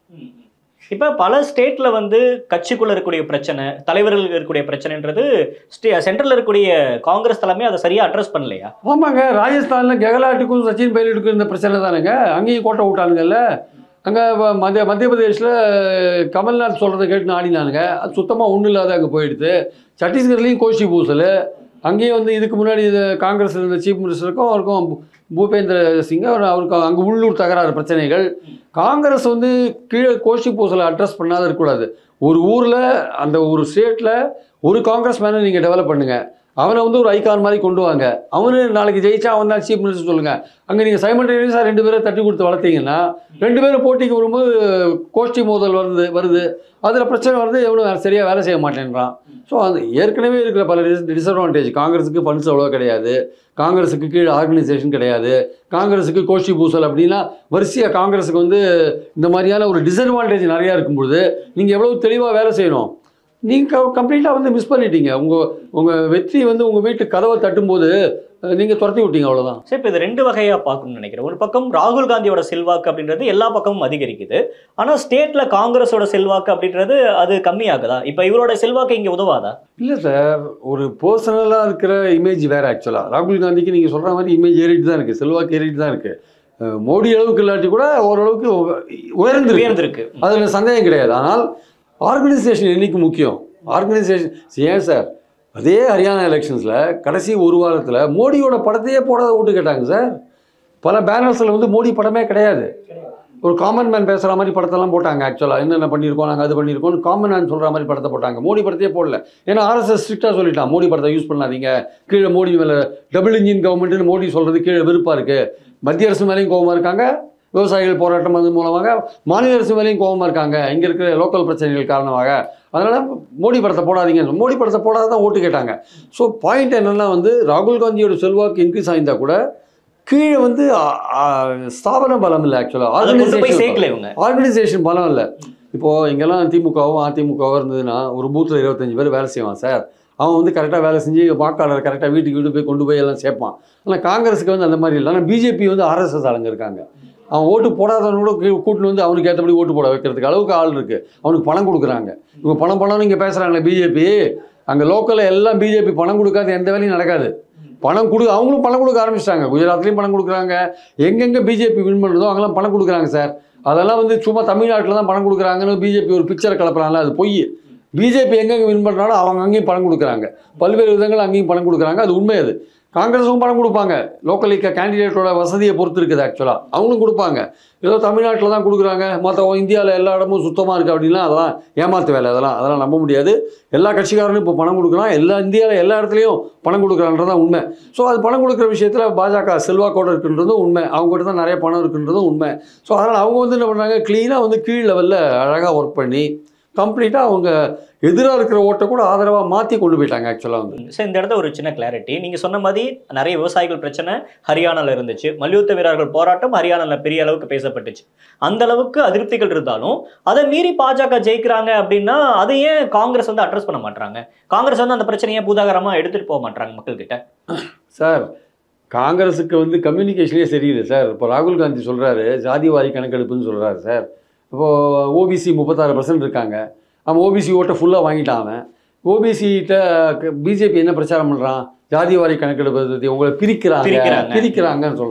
இப்ப பல ஸ்டேட்ல வந்து கட்சிக்குள்ள இருக்கக்கூடிய பிரச்சனை தலைவர்கள் இருக்கக்கூடிய பிரச்சனைன்றது ஸ்டே சென்ட்ரல்ல இருக்கக்கூடிய காங்கிரஸ் தலைமை அதை சரியா அட்ரஸ் பண்ணலையா ஆமாங்க ராஜஸ்தானில் கெகலாட்டுக்கும் சச்சின் பைலட்டுக்கும் இந்த பிரச்சனை தானேங்க அங்கேயும் கோட்டை விட்டானுங்கல்ல அங்கே மத்திய மத்திய பிரதேஷில் கமல்நாத் சொல்கிறத கேட்டு ஆடினானுங்க அது சுத்தமாக ஒன்றும் இல்லாத அங்கே போயிடுது சத்தீஸ்கர்லேயும் கோஷி பூசல் அங்கேயும் வந்து இதுக்கு முன்னாடி இது காங்கிரஸ் இருந்த சீஃப் மினிஸ்டருக்கும் அவருக்கும் பூ- பூபேந்திர சிங் அவர் அவருக்கு அங்கே உள்ளூர் தகராறு பிரச்சனைகள் காங்கிரஸ் வந்து கீழே கோஷி பூசலை அட்ரஸ் பண்ணாத இருக்கக்கூடாது ஒரு ஊரில் அந்த ஒரு ஸ்டேட்டில் ஒரு காங்கிரஸ் மேனை நீங்கள் டெவலப் பண்ணுங்க அவனை வந்து ஒரு ஐகான் மாதிரி கொண்டு வாங்க அவனு நாளைக்கு ஜெயிச்சா அவன் தான் சீஃப் மினிஸ்டர் சொல்லுங்க அங்கே நீங்கள் சைமல்டேனியஸாக ரெண்டு பேரை தட்டி கொடுத்து வளர்த்தீங்கன்னா ரெண்டு பேரும் போட்டிக்கு வரும்போது கோஷ்டி மோதல் வருது வருது அதில் பிரச்சனை வருது எவ்வளோ சரியாக வேலை செய்ய மாட்டேன்றான் ஸோ அது ஏற்கனவே இருக்கிற பல டிஸ்அட்வான்டேஜ் காங்கிரஸுக்கு ஃபண்ட்ஸ் அவ்வளோ கிடையாது காங்கிரஸுக்கு கீழே ஆர்கனைசேஷன் கிடையாது காங்கிரஸுக்கு கோஷ்டி பூசல் அப்படின்னா வரிசையாக காங்கிரஸுக்கு வந்து இந்த மாதிரியான ஒரு டிஸ்அட்வான்டேஜ் நிறையா இருக்கும்பொழுது நீங்கள் எவ்வளோ தெளிவாக வேலை செய்யணும் நீங்கள் கம்ப்ளீட்டாக வந்து மிஸ் பண்ணிட்டீங்க உங்கள் உங்கள் வெற்றி வந்து உங்கள் வீட்டு கதவை தட்டும்போது நீங்கள் துரத்தி விட்டீங்க அவ்வளோதான் சரி இப்போ இது ரெண்டு வகையா பார்க்கணும்னு நினைக்கிறேன் ஒரு பக்கம் ராகுல் காந்தியோட செல்வாக்கு அப்படின்றது எல்லா பக்கமும் அதிகரிக்குது ஆனா ஸ்டேட்ல காங்கிரஸோட செல்வாக்கு அப்படின்றது அது கம்மியாகுதா இப்போ இவரோட செல்வாக்கு இங்க உதவாதா இல்லை சார் ஒரு பர்சனலாக இருக்கிற இமேஜ் வேறு ஆக்சுவலாக ராகுல் காந்திக்கு நீங்கள் சொல்கிற மாதிரி இமேஜ் ஏறிட்டு தான் இருக்குது செல்வாக்கு ஏறிட்டு தான் இருக்குது மோடி அளவுக்கு இல்லாட்டி கூட ஓரளவுக்கு உயர்ந்து உயர்ந்திருக்கு அதில் சந்தேகம் கிடையாது ஆனால் ஆர்கனைசேஷன் என்னைக்கு முக்கியம் ஆர்கனைசேஷன் ஏன் சார் அதே ஹரியானா எலெக்ஷன்ஸில் கடைசி ஒரு வாரத்தில் மோடியோட படத்தையே போடாத ஓட்டு கேட்டாங்க சார் பல பேனர்ஸில் வந்து மோடி படமே கிடையாது ஒரு காமன் மேன் பேசுகிற மாதிரி படத்தெல்லாம் போட்டாங்க ஆக்சுவலாக என்னென்ன பண்ணியிருக்கோம் நாங்கள் அது பண்ணியிருக்கோம் காமன் மேன் சொல்கிற மாதிரி படத்தை போட்டாங்க மோடி படத்தையே போடல ஏன்னா ஆர்எஸ்எஸ் ஸ்ட்ரிக்டாக சொல்லிட்டான் மோடி படத்தை யூஸ் பண்ணாதீங்க கீழே மோடி மேலே டபுள் இன்ஜின் கவர்மெண்ட்னு மோடி சொல்கிறது கீழே விருப்பாக இருக்குது மத்திய அரசு மேலேயும் கோபமாக இருக்காங்க விவசாயிகள் போராட்டம் அது மூலமாக மாநில அரசு மேலேயும் கோபமாக இருக்காங்க இங்கே இருக்கிற லோக்கல் பிரச்சனைகள் காரணமாக அதனால் மோடி படத்தை போடாதீங்க மோடி படத்தை போடாத தான் ஓட்டு கேட்டாங்க ஸோ பாயிண்ட் என்னென்னா வந்து ராகுல் காந்தியோட செல்வாக்கு இன்க்ரீஸ் ஆயிருந்தா கூட கீழே வந்து ஆ, ஆ, ஸ்தாபன பலம் இல்லை ஆக்சுவலாக அதை கொண்டு போய் ஆர்கனைசேஷன் சேர்க்கல இவங்க ஆர்கனைசேஷன் பலம் இல்லை இப்போது இங்கெல்லாம் திமுகவும் அதிமுகவும் இருந்ததுன்னா ஒரு பூத்தில் இருபத்தஞ்சு பேர் வேலை செய்வான் சார் அவன் வந்து கரெக்டாக வேலை செஞ்சு வாக்காளர் கரெக்டாக வீட்டுக்கு வீடு போய் கொண்டு போய் எல்லாம் சேர்ப்பான் ஆனால் காங்கிரஸுக்கு வந்து அந்த மாதிரி இல்லை ஆனால் பிஜேபி வந்து ஆர்எஸ்எஸ் ஆளுங்க இருக்காங்க அவன் ஓட்டு போடாதவனோட கூட்டின்னு வந்து அவனுக்கு ஏற்றபடி ஓட்டு போட வைக்கிறதுக்கு அளவுக்கு ஆள் இருக்குது அவனுக்கு பணம் கொடுக்குறாங்க இவங்க பணம் பணம்னு இங்கே பேசுகிறாங்களே பிஜேபி அங்கே லோக்கலில் எல்லாம் பிஜேபி பணம் கொடுக்காத எந்த வேலையும் நடக்காது பணம் கொடு அவங்களும் பணம் கொடுக்க ஆரம்பிச்சிட்டாங்க குஜராத்லேயும் பணம் கொடுக்குறாங்க எங்கெங்கே பிஜேபி வின் பண்ணுறதோ அங்கெல்லாம் பணம் கொடுக்குறாங்க சார் அதெல்லாம் வந்து சும்மா தமிழ்நாட்டில் தான் பணம் கொடுக்குறாங்கன்னு பிஜேபி ஒரு பிக்சரை கலப்புறாங்களா அது பொய் பிஜேபி எங்கெங்கே வின் பண்ணுறாலும் அவங்க அங்கேயும் பணம் கொடுக்குறாங்க பல்வேறு விதங்கள் அங்கேயும் பணம் கொடுக்குறாங்க அது உண்மை அது காங்கிரஸும் பணம் கொடுப்பாங்க லோக்கல் கேண்டிடேட்டோட வசதியை பொறுத்து இருக்குது ஆக்சுவலாக அவங்களும் கொடுப்பாங்க ஏதோ தமிழ்நாட்டில் தான் கொடுக்குறாங்க மற்ற இந்தியாவில் எல்லா இடமும் சுத்தமாக இருக்குது அப்படின்னா அதெல்லாம் ஏமாத்து வேலை அதெல்லாம் அதெல்லாம் நம்ப முடியாது எல்லா கட்சிக்காரனும் இப்போ பணம் கொடுக்குறான் எல்லா இந்தியாவில் எல்லா இடத்துலையும் பணம் கொடுக்குறான்றதான் உண்மை ஸோ அது பணம் கொடுக்குற விஷயத்தில் பாஜக செல்வாக்கோடு இருக்குன்றதும் உண்மை அவங்ககிட்ட தான் நிறைய பணம் இருக்குன்றதும் உண்மை ஸோ அதனால் அவங்க வந்து என்ன பண்ணுறாங்க க்ளீனாக வந்து கீழ் லெவலில் அழகாக ஒர்க் பண்ணி கம்ப்ளீட்டாக அவங்க எதிராக இருக்கிற ஓட்டை கூட ஆதரவாக மாற்றி கொண்டு போயிட்டாங்க ஆக்சுவலாக வந்து சார் இந்த இடத்துல ஒரு சின்ன கிளாரிட்டி நீங்க சொன்ன மாதிரி நிறைய விவசாயிகள் பிரச்சனை ஹரியானால இருந்துச்சு மல்யுத்த வீரர்கள் போராட்டம் ஹரியானால பெரிய அளவுக்கு பேசப்பட்டுச்சு அந்த அளவுக்கு அதிருப்திகள் இருந்தாலும் அதை மீறி பாஜக ஜெயிக்கிறாங்க அப்படின்னா அதை ஏன் காங்கிரஸ் வந்து அட்ரஸ் பண்ண மாட்டாங்க காங்கிரஸ் வந்து அந்த பிரச்சனையை பூதாகரமா எடுத்துட்டு போக மாட்டாங்க மக்கள் கிட்ட சார் காங்கிரஸுக்கு வந்து கம்யூனிகேஷனே சரியில்லை சார் இப்போ ராகுல் காந்தி சொல்கிறாரு ஜாதிவாரி கணக்கெடுப்புன்னு சொல்கிறாரு சார் இப்போது ஓபிசி முப்பத்தாறு பர்சன்ட் இருக்காங்க அவன் ஓபிசி ஓட்டை ஃபுல்லாக வாங்கிட்டான் அவன் ஓபிசிகிட்ட பிஜேபி என்ன பிரச்சாரம் பண்ணுறான் ஜாதிவாரி கணக்கெடுப்பு பத்தி உங்களை பிரிக்கிறாங்க பிரிக்கிறாங்க. பிரிக்கிறாங்கன்னு சொல்கிறான்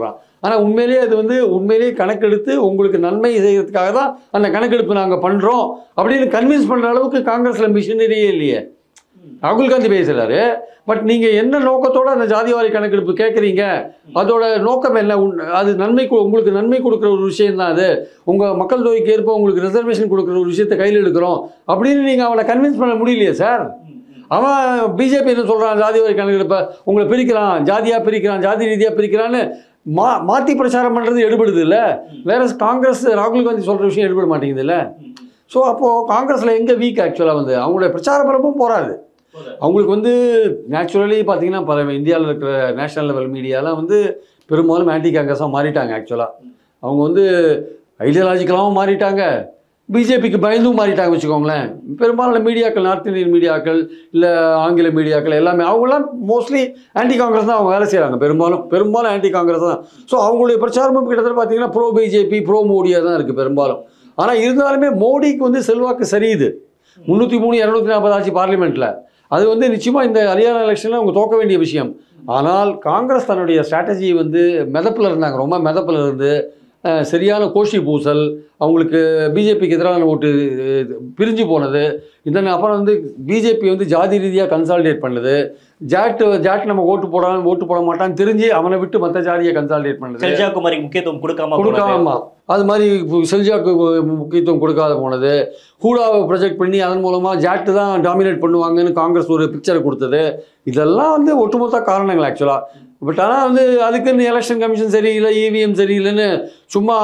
ஆனால் உண்மையிலேயே அது வந்து உண்மையிலேயே கணக்கெடுத்து உங்களுக்கு நன்மை செய்யறதுக்காக தான் அந்த கணக்கெடுப்பு நாங்கள் பண்ணுறோம் அப்படின்னு கன்வின்ஸ் பண்ணுற அளவுக்கு காங்கிரஸில் மிஷினரியே இல்லையே ராகுல் காந்தி பேசுகிறாரு பட் நீங்கள் என்ன நோக்கத்தோட அந்த ஜாதிவாரி கணக்கெடுப்பு கேட்குறீங்க அதோட நோக்கம் என்ன உன்- அது நன்மை கு- உங்களுக்கு நன்மை கொடுக்குற ஒரு விஷயம் தான் அது உங்கள் மக்கள் தொகைக்கு ஏற்ப உங்களுக்கு ரிசர்வேஷன் கொடுக்குற ஒரு விஷயத்தை கையில் எடுக்கிறோம் அப்படின்னு நீங்கள் அவனை கன்வின்ஸ் பண்ண முடியலையே சார் அவன் பிஜேபி என்ன சொல்கிறான் ஜாதிவாரி கணக்கெடுப்பை உங்களை பிரிக்கிறான் ஜாதியாக பிரிக்கிறான் ஜாதி ரீதியாக பிரிக்கிறான்னு மா மாற்றி பிரச்சாரம் பண்ணுறது எடுபடுது இல்லை வேற காங்கிரஸ் ராகுல் காந்தி சொல்கிற விஷயம் எடுபட மாட்டேங்குது இல்லை ஸோ அப்போது காங்கிரஸில் எங்கே வீக் ஆக்சுவலாக வந்து அவங்களுடைய பிரச்சார பரப்பும் போராது அவங்களுக்கு வந்து நேச்சுரலி பார்த்தீங்கன்னா பல இந்தியாவில் இருக்கிற நேஷனல் லெவல் மீடியாலாம் வந்து பெரும்பாலும் ஆன்டி காங்கிரஸாக மாறிட்டாங்க ஆக்சுவலாக அவங்க வந்து ஐடியாலஜிக்கலாகவும் மாறிட்டாங்க பிஜேபிக்கு பயந்தும் மாறிட்டாங்க வச்சுக்கோங்களேன் பெரும்பாலான மீடியாக்கள் நார்த் இந்தியன் மீடியாக்கள் இல்லை ஆங்கில மீடியாக்கள் எல்லாமே அவங்களாம் மோஸ்ட்லி ஆன்டி காங்கிரஸ் தான் அவங்க வேலை செய்கிறாங்க பெரும்பாலும் பெரும்பாலும் ஆன்டி காங்கிரஸ் தான் ஸோ அவங்களுடைய பிரச்சாரமும் கிட்டத்தட்ட பார்த்தீங்கன்னா ப்ரோ பிஜேபி ப்ரோ மோடியாக தான் இருக்குது பெரும்பாலும் ஆனால் இருந்தாலுமே மோடிக்கு வந்து செல்வாக்கு சரியுது முந்நூற்றி மூணு இரநூத்தி நாற்பது ஆச்சு பார்லிமெண்ட்டில் அது வந்து நிச்சயமாக இந்த ஹரியானா எலெக்ஷனில் அவங்க தோக்க வேண்டிய விஷயம் ஆனால் காங்கிரஸ் தன்னுடைய ஸ்ட்ராட்டஜி வந்து மிதப்பில் இருந்தாங்க ரொம்ப மிதப்பில் இருந்து அஹ், சரியான கோஷி பூசல் அவங்களுக்கு பிஜேபிக்கு எதிரான ஓட்டு அஹ், பிரிஞ்சு போனது இதன் அப்புறம் வந்து பிஜேபி வந்து ஜாதி ரீதியாக கன்சாலிடேட் பண்ணுது ஜாட் ஜாட் நம்ம ஓட்டு போடாம ஓட்டு போட மாட்டான்னு தெரிஞ்சு அவனை விட்டு மற்ற ஜாதியை கன்சாலிடேட் பண்ணுது செல்ஜா குமாரிக்கு முக்கியத்துவம் கொடுக்காம போனது. கொடுக்காம அது மாதிரி இப்போ செல்ஜாக்கு முக்கியத்துவம் கொடுக்காத போனது ஹூடாவை ப்ரொஜெக்ட் பண்ணி அதன் மூலமாக ஜாட்டு தான் டாமினேட் பண்ணுவாங்கன்னு காங்கிரஸ் ஒரு பிக்சரை கொடுத்தது இதெல்லாம் வந்து ஒட்டுமொத்த காரணங்கள் ஆக்சுவலாக பட் ஆனால் வந்து அதுக்குன்னு எலெக்ஷன் கமிஷன் சரியில்லை இவிஎம் சரியில்லைன்னு சும்மா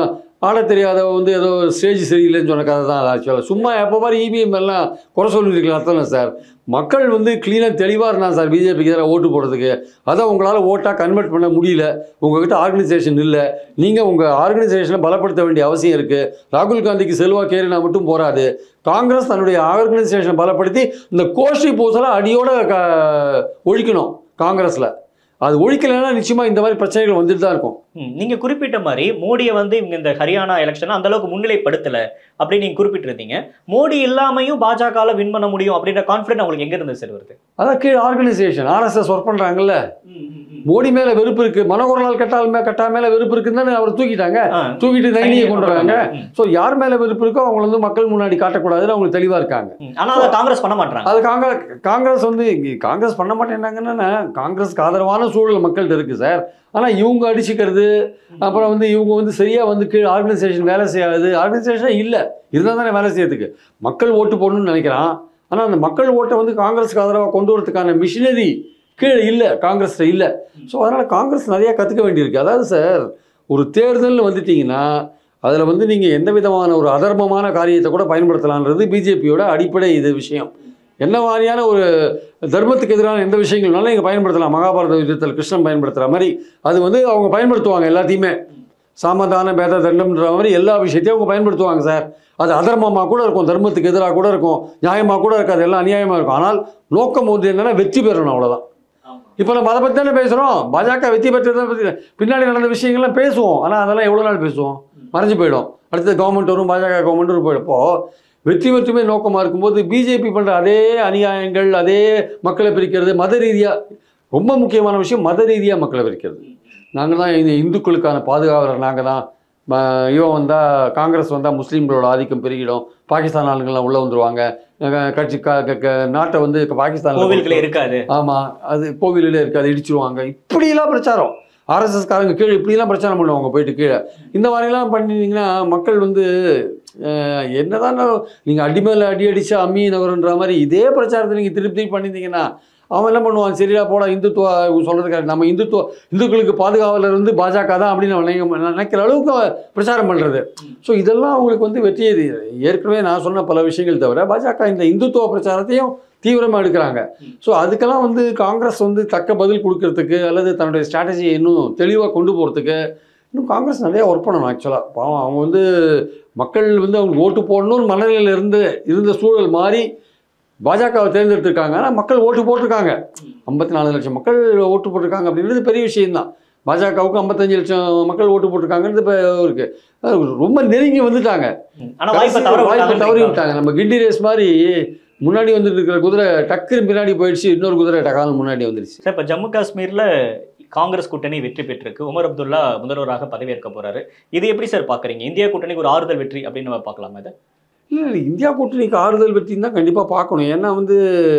ஆட தெரியாத வந்து ஏதோ ஸ்டேஜ் சரியில்லைன்னு சொன்ன கதை தான் ஆக்சுவலாக சும்மா எப்போ பாரு இவிஎம் எல்லாம் குறை சொல்லியிருக்கலாம் அர்த்தம் சார் மக்கள் வந்து க்ளீனாக தெளிவாக இருந்தாங்க சார் பிஜேபிக்கு எதிராக ஓட்டு போடுறதுக்கு அதை உங்களால் ஓட்டாக கன்வெர்ட் பண்ண முடியல உங்ககிட்ட ஆர்கனைசேஷன் இல்லை நீங்கள் உங்கள் ஆர்கனைசேஷனை பலப்படுத்த வேண்டிய அவசியம் இருக்குது ராகுல் காந்திக்கு செல்வாக்கு ஏறினா மட்டும் போராது காங்கிரஸ் தன்னுடைய ஆர்கனைசேஷனை பலப்படுத்தி இந்த கோஷ்டி பூசலை அடியோட க ஒழிக்கணும் காங்கிரஸில் அது ஒழிக்கலைன்னா நிச்சயமாக இந்த மாதிரி பிரச்சனைகள் வந்துட்டு தான் இருக்கும் ம், நீங்க குறிப்பிட்ட மாதிரி மோடியை வந்து இவங்க இந்த ஹரியானா எலெக்ஷன் அந்த அளவுக்கு முன்னிலைப்படுத்தல அப்படின்னு நீங்க குறிப்பிட்டிருந்தீங்க மோடி இல்லாமையும் பாஜகல வின் பண்ண முடியும் அப்படின்ற கான்ஃபிடன்ட் அவங்களுக்கு எங்க இருந்து சார் வருது அதான் கீழே ஆர்கனைசேஷன் ஆர்எஸ்எஸ் ஒர்க் பண்ணுறாங்கல்ல மோடி மேலே வெறுப்பு இருக்குது மனோகரலால் கட்டால் மே கட்டா மேலே வெறுப்பு இருக்குன்னு தானே அவர் தூக்கிட்டாங்க ஆ, தூக்கிட்டு நைனியை கொண்டு வராங்க ம், ஸோ யார் மேலே வெறுப்பு இருக்கோ அவங்கள வந்து மக்கள் முன்னாடி காட்டக்கூடாதுன்னு அவங்க தெளிவாக இருக்காங்க ம். ஆனா அதை காங்கிரஸ் பண்ண மாட்டாங்க அது காங்கிரஸ் காங்கிரஸ் வந்து இங்க காங்கிரஸ் பண்ண மாட்டேன்னாங்கன்னா காங்கிரஸ்க்கு ஆதரவான சூழல் மக்கள்கிட்ட இருக்குது சார் ஆனால் இவங்க அடிச்சுக்கிறது அப்புறம் வந்து இவங்க வந்து சரியாக வந்து கீழே ஆர்கனைசேஷன் வேலை செய்யாது ஆர்கனைசேஷன் இல்லை இருந்தால் தானே வேலை செய்யறதுக்கு மக்கள் ஓட்டு போடணும்னு நினைக்கிறான் ஆனால் அந்த மக்கள் ஓட்டை வந்து காங்கிரஸுக்கு ஆதரவாக கொண்டு வரதுக்கான மிஷினரி கீழே இல்லை காங்கிரஸில் இல்லை ஸோ அதனால் காங்கிரஸ் நிறையா கற்றுக்க வேண்டியிருக்கு அதாவது சார் ஒரு தேர்தல்னு வந்துட்டிங்கன்னா அதில் வந்து நீங்கள் எந்த விதமான ஒரு அதர்மமான காரியத்தை கூட பயன்படுத்தலான்றது பிஜேபியோட அடிப்படை இது விஷயம் என்ன மாதிரியான ஒரு தர்மத்துக்கு எதிரான எந்த விஷயங்கள்னாலும் இங்கே பயன்படுத்தலாம் மகாபாரத யுத்தத்தில் கிருஷ்ணன் பயன்படுத்துகிற மாதிரி அது வந்து அவங்க பயன்படுத்துவாங்க எல்லாத்தையுமே சாமதான பேத தண்டம்ன்ற மாதிரி எல்லா விஷயத்தையும் அவங்க பயன்படுத்துவாங்க சார் அது அதர்மமாக கூட இருக்கும் தர்மத்துக்கு எதிராக கூட இருக்கும் நியாயமாக கூட இருக்காது எல்லாம் அநியாயமாக இருக்கும் ஆனால் நோக்கம் வந்து என்னன்னா வெற்றி பெறணும் அவ்வளோதான் இப்போ நம்ம அதை பற்றி தானே பேசுகிறோம் பாஜக வெற்றி பெற்றதை பற்றி பின்னாடி நடந்த விஷயங்கள்லாம் பேசுவோம் ஆனால் அதெல்லாம் எவ்வளோ நாள் பேசுவோம் மறைஞ்சு போயிடும் அடுத்து கவர்மெண்ட் வரும் பாஜக கவர்மெண்ட் வரும் போயிடப்போ வெற்றி மட்டுமே நோக்கமாக இருக்கும்போது பிஜேபி பண்ணுற அதே அநியாயங்கள் அதே மக்களை பிரிக்கிறது மத ரீதியாக ரொம்ப முக்கியமான விஷயம் மத ரீதியாக மக்களை பிரிக்கிறது நாங்கள் தான் இந்த இந்துக்களுக்கான பாதுகாவலர் நாங்கள் தான் ம- இவன் வந்தால் காங்கிரஸ் வந்தால் முஸ்லீம்களோட ஆதிக்கம் பெருகிடும் பாகிஸ்தான் ஆளுங்கள்லாம் உள்ளே வந்துருவாங்க அஹ் கட்சி க க- க- நாட்டை வந்து பாகிஸ்தான் கோவில்களே இருக்காது ஆமாம் அது கோவிலில் இருக்காது இடிச்சிருவாங்க இப்படிலாம் பிரச்சாரம் ஆர்எஸ்எஸ் காரங்க கீழே இப்படிலாம் பிரச்சாரம் பண்ணுவாங்க போயிட்டு கீழே இந்த மாதிரிலாம் பண்ணிட்டீங்கன்னா மக்கள் வந்து அஹ், என்னதான் நீங்கள் அடி மேலே அடி அடிச்சா அம்மி நகரன்ற மாதிரி இதே பிரச்சாரத்தை நீங்கள் திருப்பி திருப்பி பண்ணியிருந்தீங்கன்னா அவன் என்ன பண்ணுவான் சரியா போடா இந்துத்துவ சொல்கிறது கரெக்ட் நம்ம இந்துத்துவ இந்துக்களுக்கு பாதுகாவலர் வந்து பாஜக தான் அப்படின்னு அவன் நினைக்க நினைக்கிற அளவுக்கு அவன் பிரச்சாரம் பண்ணுறது ஸோ இதெல்லாம் அவங்களுக்கு வந்து வெற்றியை ஏற்கனவே நான் சொன்ன பல விஷயங்கள் தவிர பாஜக இந்த இந்துத்துவ பிரச்சாரத்தையும் தீவிரமாக எடுக்கிறாங்க ஸோ அதுக்கெல்லாம் வந்து காங்கிரஸ் வந்து தக்க பதில் கொடுக்கறதுக்கு அல்லது தன்னுடைய ஸ்ட்ராட்டஜியை இன்னும் தெளிவாக கொண்டு போகிறதுக்கு இன்னும் காங்கிரஸ் நிறையா ஒர்க் பண்ணணும் ஆக்சுவலாக பாவம் அவங்க வந்து மக்கள் வந்து அவங்க ஓட்டு போடணும்னு மனநிலையில் இருந்து இருந்த சூழல் மாறி பாஜகவை தேர்ந்தெடுத்திருக்காங்க ஆனால் மக்கள் ஓட்டு போட்டிருக்காங்க ஐம்பத்தி நாலு லட்சம் மக்கள் ஓட்டு போட்டிருக்காங்க அப்படின்றது பெரிய விஷயம்தான் பாஜகவுக்கு ஐம்பத்தஞ்சு லட்சம் மக்கள் ஓட்டு போட்டிருக்காங்கிறது இப்போ இருக்கு அது ரொம்ப நெருங்கி வந்துட்டாங்க ம். ஆனா வாய்ப்பை தவற வாய்ப்பை தவறி விட்டாங்க விட்டாங்க நம்ம கிண்டி ரேஸ் மாதிரி முன்னாடி வந்துட்டு இருக்கிற குதிரை டக்குன்னு பின்னாடி போயிடுச்சு இன்னொரு குதிரை டக்கால் முன்னாடி வந்துருச்சு சார் இப்போ ஜம்மு காஷ்மீர்ல காங்கிரஸ் கூட்டணி வெற்றி பெற்றிருக்கு உமர் அப்துல்லா முதல்வராக பதவியேற்க போறாரு இது எப்படி சார் பாக்குறீங்க இந்தியா கூட்டணிக்கு ஒரு ஆறுதல் வெற்றி அப்படின்னு நம்ம பார்க்கலாமா இதை இல்லை இல்லை இந்தியா கூட்டணிக்கு ஆறுதல் பற்றின்னு தான் கண்டிப்பாக பார்க்கணும் ஏன்னா வந்து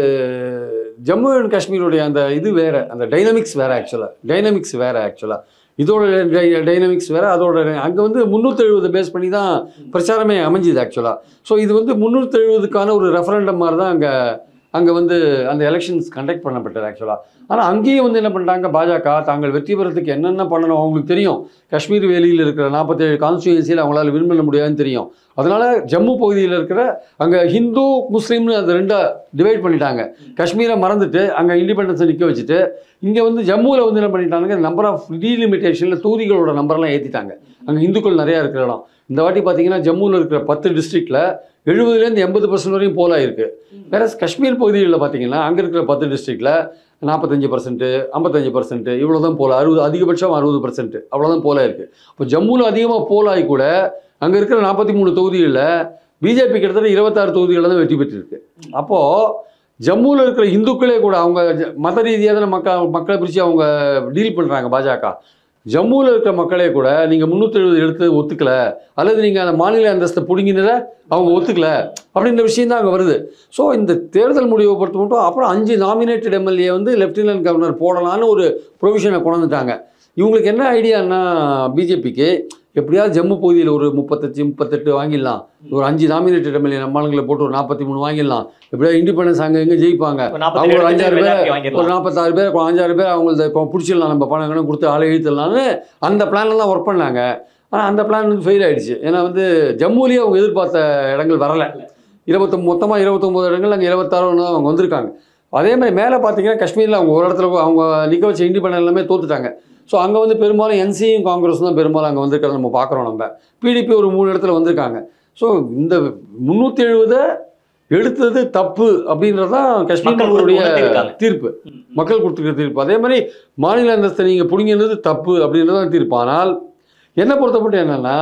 ஜம்மு அண்ட் காஷ்மீருடைய அந்த இது வேற அந்த டைனமிக்ஸ் வேற ஆக்சுவலாக டைனமிக்ஸ் வேற ஆக்சுவலாக இதோட டைனமிக்ஸ் வேற அதோட அங்கே வந்து முந்நூற்றி எழுபது பேஸ் பண்ணி தான் பிரச்சாரமே அமைஞ்சுது ஆக்சுவலாக ஸோ இது வந்து முந்நூற்றி எழுபதுக்கான ஒரு ரெஃபரண்டம் மாதிரி தான் அங்கே அங்கே வந்து அந்த எலெக்ஷன்ஸ் கண்டக்ட் பண்ணப்பட்டது ஆக்சுவலாக ஆனால் அங்கேயும் வந்து என்ன பண்ணிட்டாங்க பாஜக தாங்கள் வெற்றி பெறத்துக்கு என்னென்ன பண்ணணும் அவங்களுக்கு தெரியும் காஷ்மீர் வேலியில் இருக்கிற நாற்பத்தேழு கான்ஸ்டியூன்சியில் அவங்களால வின் பண்ண முடியாதுன்னு தெரியும் அதனால ஜம்மு பகுதியில் இருக்கிற அங்கே ஹிந்து முஸ்லீம்னு அது ரெண்டா டிவைட் பண்ணிட்டாங்க காஷ்மீரை மறந்துட்டு அங்கே இண்டிபெண்டன்ஸை நிற்க வச்சுட்டு இங்கே வந்து ஜம்முவில் வந்து என்ன பண்ணிட்டாங்க நம்பர் ஆஃப் டீலிமிட்டேஷனில் தூரிகளோட நம்பர்லாம் ஏற்றிட்டாங்க அங்கே இந்துக்கள் நிறையா இருக்கிற இடம் இந்த வாட்டி பார்த்தீங்கன்னா ஜம்முவில் இருக்கிற பத்து டிஸ்ட்ரிக்டில் எழுபதுலேருந்து எண்பது பர்சன்ட் வரையும் போலா இருக்குது வேற காஷ்மீர் பகுதிகளில் பார்த்தீங்கன்னா அங்கே இருக்கிற பத்து டிஸ்ட்ரிக்டில் நாற்பத்தஞ்சு பர்சன்ட்டு ஐம்பத்தஞ்சு பர்சன்ட் இவ்வளோ தான் போல அறுபது அதிகபட்சம் அறுபது பர்சன்ட் அவ்வளோதான் போல இருக்குது இப்போ ஜம்முவில் அதிகமாக போலாகி கூட அங்கே இருக்கிற நாற்பத்தி மூணு தொகுதிகளில் பிஜேபி கிட்டத்தட்ட இருபத்தாறு தொகுதிகளில் தான் வெற்றி பெற்றிருக்கு அப்போது ஜம்முவில் இருக்கிற இந்துக்களே கூட அவங்க ஜ- மத ரீதியாக தானே மக்கள் மக்களை பிரித்து அவங்க டீல் பண்ணுறாங்க பாஜக ஜம்முவில் இருக்கிற மக்களே கூட நீங்கள் முந்நூற்றி எழுபது எடுத்து ஒத்துக்கல அல்லது நீங்கள் அந்த மாநில அந்தஸ்தை பிடுங்கினதை அவங்க ஒத்துக்கல அப்படின்ற விஷயம் தான் அங்கே வருது ஸோ இந்த தேர்தல் முடிவை பொறுத்த மட்டும் அப்புறம் அஞ்சு நாமினேட்டட் எம்எல்ஏ வந்து லெஃப்டினன்ட் கவர்னர் போடலான்னு ஒரு ப்ரொவிஷனை கொண்டு வந்துட்டாங்க இவங்களுக்கு என்ன ஐடியான்னா பிஜேபிக்கு எப்படியாவது ஜம்மு பகுதியில் ஒரு முப்பத்தஞ்சு முப்பத்தெட்டு வாங்கிடலாம் ஒரு அஞ்சு நாமினேட்டட் எம்எல்ஏ நம்ம ஆளுங்களை போட்டு ஒரு நாற்பத்தி மூணு வாங்கிடலாம் எப்படியாவது இண்டிபெண்டன்ஸ் அங்கே எங்கே ஜெயிப்பாங்க ஒரு அவங்க ஒரு 47 அஞ்சாறு இடத்துல பேர் majority ஒரு வாங்கிடலாம் நாற்பத்தாறு பேர் ஒரு அஞ்சாறு பேர் அவங்களது இப்போ பிடிச்சிடலாம் நம்ம பணம் கணக்கு கொடுத்து ஆளை இழுத்துடலாம்னு அந்த பிளான்லாம் ஒர்க் பண்ணாங்க ஆனால் அந்த பிளான் வந்து ஃபெயில் ஆயிடுச்சு ஏன்னா வந்து ஜம்முலேயே அவங்க எதிர்பார்த்த இடங்கள் வரலை இருபத்தி மொத்தமாக இருபத்தொம்போது இடங்கள் அங்கே இருபத்தாறு அவங்க வந்திருக்காங்க அதே மாதிரி மேலே பார்த்தீங்கன்னா காஷ்மீரில் அவங்க ஒரு இடத்துல கூட அவங்க நிற்க வச்ச இண்டிபெண்டன்ட் எல்லாமே தோத்துட்டாங்க ஸோ அங்கே வந்து பெரும்பாலும் என்சியும் காங்கிரஸும் தான் பெரும்பாலும் அங்கே வந்திருக்கிறத நம்ம பார்க்குறோம் நம்ம பிடிபி ஒரு மூணு இடத்துல வந்திருக்காங்க ஸோ இந்த முந்நூற்றி எழுபதை எடுத்தது தப்பு அப்படின்றது தான் காஷ்மீர்களுடைய உணர்த்திருக்காங்க. தீர்ப்பு மக்கள் கொடுத்துருக்க தீர்ப்பு அதே மாதிரி மாநில அந்தஸ்தை நீங்கள் பிடிங்கினது தப்பு அப்படின்றது தான் தீர்ப்பு ஆனால் என்னை பொறுத்தப்பட்டு என்னென்னா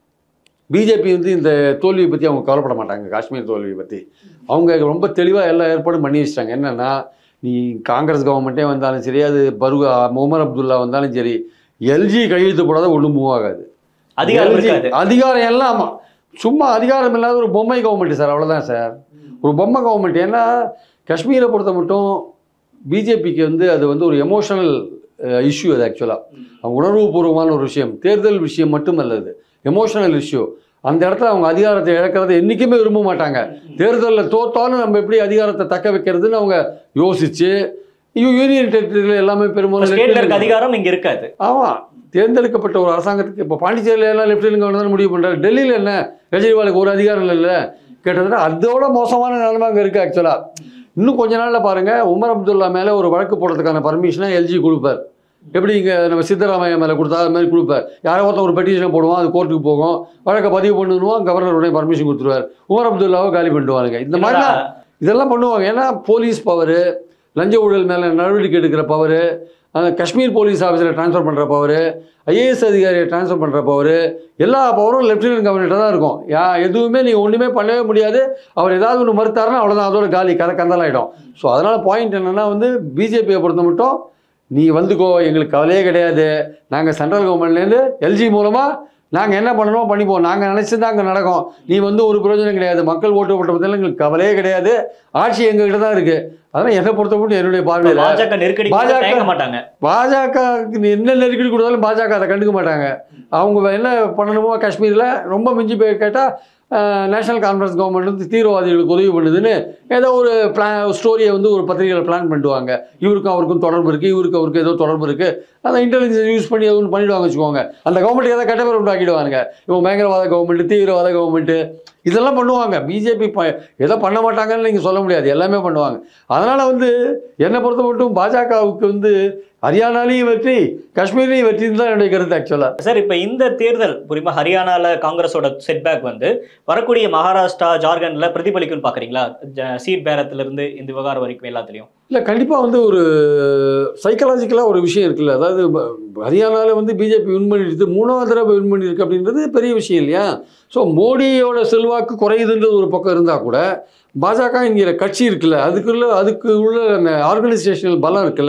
பிஜேபி வந்து இந்த தோல்வியை பற்றி அவங்க கவலைப்பட மாட்டாங்க காஷ்மீர் தோல்வியை பற்றி அவங்க ரொம்ப தெளிவாக எல்லா ஏற்பாடும் பண்ணி வச்சிட்டாங்க என்னென்னா நீ காங்கிரஸ் கவர்மெண்ட்டே வந்தாலும் சரி அது பருவா உமர் அப்துல்லா வந்தாலும் சரி எல்ஜி கையெழுத்து போடாத ஒன்றும் மூவ் ஆகாது அதிகாரம் LG இருக்காது அதிகாரம் எல்லாம் ஆமா. சும்மா அதிகாரம் இல்லாத ஒரு பொம்மை கவர்மெண்ட் சார் அவ்வளவுதான் சார் ஒரு பொம்மை கவர்மெண்ட் ஏன்னா காஷ்மீரை பொறுத்த மட்டும் பிஜேபிக்கு வந்து அது வந்து ஒரு எமோஷனல் இஷ்யூ அது ஆக்சுவலாக அவங்க உணர்வுபூர்வமான ஒரு விஷயம் தேர்தல் விஷயம் மட்டுமல்ல அது எமோஷனல் இஷ்யூ அந்த இடத்துல அவங்க அதிகாரத்தை இழக்கிறத என்றைக்குமே விரும்ப மாட்டாங்க தேர்தலில் தோத்தாலும் நம்ம எப்படி அதிகாரத்தை தக்க வைக்கிறதுன்னு அவங்க யோசிச்சு யூ- யூனியன் டெரிட்டரியில் எல்லாமே பெரும்பாலும் ஸ்டேட்ல இருக்க அதிகாரம் இங்க இருக்காது ஆமாம் தேர்ந்தெடுக்கப்பட்ட ஒரு அரசாங்கத்துக்கு இப்போ பாண்டிச்சேரியில் எல்லாம் லெப்டினன்ட் கவர்னர் தான் முடிவு பண்ணுறாரு டெல்லியில் என்ன கெஜ்ரிவாலுக்கு ஒரு அதிகாரம் இல்லை கிட்டத்தட்ட அதோட மோசமான நிலைமை அங்கே இருக்குது ஆக்சுவலாக இன்னும் கொஞ்ச நாளில் பாருங்கள் உமர் அப்துல்லா மேலே ஒரு வழக்கு போடுறதுக்கான பர்மிஷனை எல்ஜி கொடுப்பார் எப்படி இங்கே நம்ம சித்தராமையா மேலே கொடுத்தா அது மாதிரி கொடுப்பார் யாரோ ஒருத்தன் ஒரு பெட்டிஷன் போடுவான் அது கோர்ட்டுக்கு போகும் வழக்கை பதிவு பண்ணணுவோம் கவர்னர் உடனே பர்மிஷன் கொடுத்துருவார் உமர் அப்துல்லாவை காலி பண்ணிடுவாங்க இந்த மாதிரிலாம் இதெல்லாம் பண்ணுவாங்க ஏன்னா போலீஸ் பவர் லஞ்ச ஊழல் மேலே நடவடிக்கை எடுக்கிற பவர் காஷ்மீர் போலீஸ் ஆஃபீஸரை ட்ரான்ஸ்ஃபர் பண்ணுற பவர் ஐஏஎஸ் அதிகாரியை ட்ரான்ஸ்ஃபர் பண்ணுற பவர் எல்லா பவரும் லெப்டினன்ட் கவர்னர்கிட்ட தான் இருக்கும் யா எதுவுமே நீங்கள் ஒன்றுமே பண்ணவே முடியாது அவர் ஏதாவது ஒன்று மறுத்தாருன்னா அவ்வளோதான் அதோட காலி கதை கந்தலாயிடும் ஸோ அதனால் பாயிண்ட் என்னென்னா வந்து பிஜேபியை பொறுத்த மட்டும் நீ வந்துக்கோ எங்களுக்கு கவலையே கிடையாது நாங்கள் சென்ட்ரல் கவர்மெண்ட்லேருந்து எல்ஜி மூலமாக நாங்கள் என்ன பண்ணணுமோ பண்ணிப்போம் நாங்கள் நினச்சி தான் அங்கே நடக்கும் நீ வந்து ஒரு பிரயோஜனம் கிடையாது மக்கள் ஓட்டு போட்ட பற்றிலாம் எங்களுக்கு கவலையே கிடையாது ஆட்சி எங்ககிட்ட தான் இருக்குது அதனால் என்னை பொறுத்த மட்டும் என்னுடைய பார்வையில் பாஜக நெருக்கடி பாஜக தயங்க மாட்டாங்க பாஜகவுக்கு நீ என்ன நெருக்கடி கொடுத்தாலும் பாஜக அதை கண்டுக்க மாட்டாங்க அவங்க என்ன பண்ணணுமோ காஷ்மீரில் ரொம்ப மிஞ்சி போய் கேட்டால் நேஷனல் கான்ஃபரன்ஸ் கவர்மெண்ட் வந்து தீவிரவாதிகளுக்கு உதவி பண்ணுதுன்னு ஏதோ ஒரு பிளான் ஸ்டோரியை வந்து ஒரு பத்திரிகையில் பிளான் பண்ணிடுவாங்க இவருக்கும் அவருக்கும் தொடர்பு இருக்குது இவருக்கு அவருக்கு ஏதோ தொடர்பு இருக்குது அந்த இன்டெலிஜென்ஸ் யூஸ் பண்ணி அது ஒன்று பண்ணிடுவாங்க வச்சுக்கோங்க அந்த கவர்மெண்ட் ஏதாவது கெட்ட பேர் உண்டாக்கிடுவாங்க இவங்க பயங்கரவாத கவர்மெண்ட் தீவிரவாத கவர்மெண்ட்டு இதெல்லாம் பண்ணுவாங்க பிஜேபி ப எதோ பண்ண மாட்டாங்கன்னு நீங்கள் சொல்ல முடியாது எல்லாமே பண்ணுவாங்க அதனால் வந்து என்னை பொறுத்த மட்டும் பாஜகவுக்கு வந்து ஹரியானாலையும் வெற்றி காஷ்மீர்லையும் வெற்றின்னு தான் என்னுடைய கருத்து ஆக்சுவலாக சார் இப்ப இந்த தேர்தல் குறிப்பா ஹரியானால காங்கிரஸோட செட்பேக் வந்து வரக்கூடிய மகாராஷ்டிரா ஜார்க்கண்ட்ல பிரதிபலிக்கும்னு பாக்குறீங்களா ஜ- சீட் பேரத்துல இருந்து இந்த விவகாரம் வரைக்கும் எல்லாத்துலயும் இல்லை கண்டிப்பாக வந்து ஒரு சைக்கலாஜிக்கலாக ஒரு விஷயம் இருக்குல்ல அதாவது ப- ஹரியானாவில் வந்து பிஜேபி வின் பண்ணிடுது மூணாவது தடவை வின் பண்ணியிருக்கு அப்படின்றது பெரிய விஷயம் இல்லையா ஸோ மோடியோட செல்வாக்கு குறையுதுன்றது ஒரு பக்கம் இருந்தால் கூட பாஜக என்கிற கட்சி இருக்குல்ல அதுக்குள்ள அதுக்கு உள்ள அந்த ஆர்கனைசேஷனல் பலம் இருக்குல்ல